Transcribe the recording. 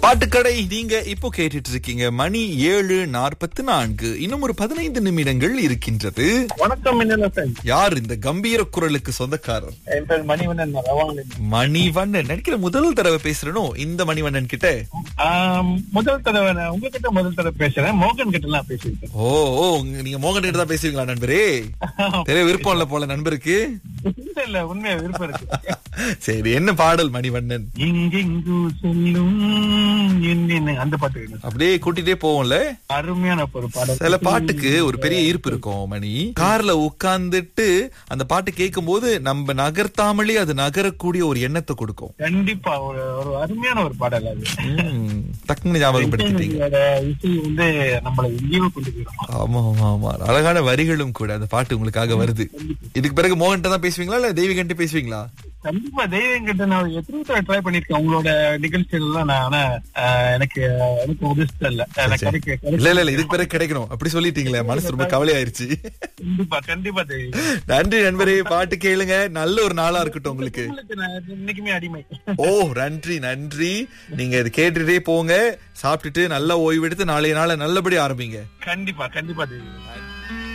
பாட்டுக்கடை நீங்க இப்போ கேட்டுட்டு இருக்கீங்க மணி ஏழு நாற்பத்தி நான்கு இன்னும் ஒரு பதினைந்து நிமிடங்கள் இருக்கின்றது வணக்கம் மின்னலசன் யார் இந்த கம்பீர குரலுக்கு சொந்தக்காரர் என் பேர் மணிவண்ணன் நான் ரவாங்கல மணிவண்ணன் நினைக்கிற முதல் தடவை பேசுறனோ இந்த மணிவண்ணன் கிட்ட ஆம், முதல் தடவை நான் உங்ககிட்ட முதல் தடவை பேசுறேன் மோகன் கிட்ட எல்லாம் பேசியிருக்கேன் ஓ ஓ உங்க- நீங்க மோகன் கிட்ட தான் பேசுவீங்களா நண்பரே தெரிய விருப்பம் இல்ல போல நண்பருக்கு இல்ல இல்ல உண்மையா விருப்பம் இருக்கு சரி என்ன பாடல் மணிவண்ணன் எங்கெங்கு செல்லும் என்னென்ன அந்த பாட்டு வேணும். அப்படியே கூட்டிட்டே போவோம்ல அருமையான ஒரு பாடல் சில பாட்டுக்கு ஒரு பெரிய ஈர்ப்பு இருக்கும் மணி கார்ல உட்கார்ந்துட்டு அந்த பாட்டு கேட்கும் போது நம்ம நகர்த்தாமலே அது நகரக்கூடிய ஒரு எண்ணத்தை கொடுக்கும் கண்டிப்பா ஒரு ஒரு அருமையான ஒரு பாடல் அது ம், டக்குன்னு ஞாபகப்படுத்திட்டீங்க இதோட இசை வந்து நம்மளை எங்கேயோ கொண்டு போயிடும் ஆமா ஆமா ஆமா அழகான வரிகளும் கூட அந்த பாட்டு உங்களுக்காக வருது இதுக்கு பிறகு மோகன்ட்ட தான் பேசுவீங்களா இல்ல தெய்வீகன்ட்ட பேசுவீங்களா கண்டிப்பா தெய்வம் கிட்ட நான் எத்தனை தடவை ட்ரை பண்ணிருக்கேன் உங்களோட நிகழ்ச்சிகள் எல்லாம் நான் ஆனா ஆஹ், எனக்கு எனக்கு உதவிச்சது இல்ல எனக்கு கிடைக்க கிடைக்க- இல்ல இல்ல இல்ல இதுக்கு பிறகு கிடைக்கணும் அப்படி சொல்லிட்டீங்களே மனசு ரொம்ப கவலையாயிருச்சு கண்டிப்பா கண்டிப்பா தெய்வம் நன்றி நண்பரே பாட்டு கேளுங்க நல்ல ஒரு நாளா இருக்கட்டும் உங்களுக்கு உங்களுக்கு நான் இன்னைக்குமே அடிமை ஓ நன்றி நன்றி நீங்க இது கேட்டுட்டே போங்க சாப்பிட்டுட்டு நல்லா ஓய்வெடுத்து நாளைய நாள நல்லபடி ஆரம்பிங்க கண்டிப்பா கண்டிப்பா தெய்வம்